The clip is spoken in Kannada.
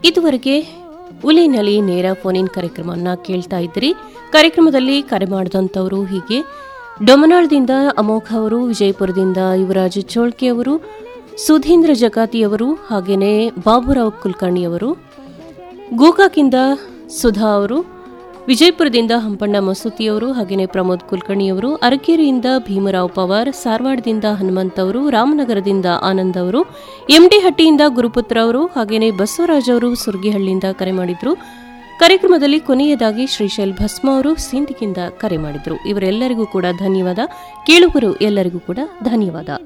ಇದುವರೆಗೆ ಉಲಿನಲ್ಲಿ ನೇರ ಫೋನ್ ಇನ್ ಕಾರ್ಯಕ್ರಮವನ್ನ ಕೇಳ್ತಾ ಇದ್ರಿ ಕಾರ್ಯಕ್ರಮದಲ್ಲಿ ಕರೆ ಮಾಡಿದಂಥವರು ಹೀಗೆ ಡೊಮನಾಳ್ದಿಂದ ಅಮೋಘ ಅವರು ವಿಜಯಪುರದಿಂದ ಯುವರಾಜ್ ಚೋಳ್ಕೆ ಅವರು ಸುಧೀಂದ್ರ ಜಕಾತಿಯವರು ಹಾಗೇನೆ ಬಾಬುರಾವ್ ಕುಲಕರ್ಣಿಯವರು ಗೋಕಾಕಿಂದ ಸುಧಾ ಅವರು ವಿಜಯಪುರದಿಂದ ಹಂಪಣ್ಣ ಮಸೂತಿಯವರು ಹಾಗೆಯೇ ಪ್ರಮೋದ್ ಕುಲಕರ್ಣಿಯವರು ಅರಕೇರಿಯಿಂದ ಭೀಮರಾವ್ ಪವಾರ್ ಸಾರವಾಡದಿಂದ ಹನುಮಂತ್ ಅವರು ರಾಮನಗರದಿಂದ ಆನಂದ್ ಅವರು ಎಂಡಿಹಟ್ಟಿಯಿಂದ ಗುರುಪುತ್ರ ಅವರು ಹಾಗೆಯೇ ಬಸವರಾಜ್ ಅವರು ಸುರ್ಗಿಹಳ್ಳಿಯಿಂದ ಕರೆ ಮಾಡಿದ್ರು ಕಾರ್ಯಕ್ರಮದಲ್ಲಿ ಕೊನೆಯದಾಗಿ ಶ್ರೀಶೈಲ್ ಭಸ್ಮ ಅವರು ಸಿಂಧಿಗಿಂದ ಕರೆ ಮಾಡಿದ್ರು ಇವರೆಲ್ಲರಿಗೂ ಕೂಡ ಧನ್ಯವಾದ ಕೇಳುಗರು ಎಲ್ಲರಿಗೂ ಕೂಡ ಧನ್ಯವಾದ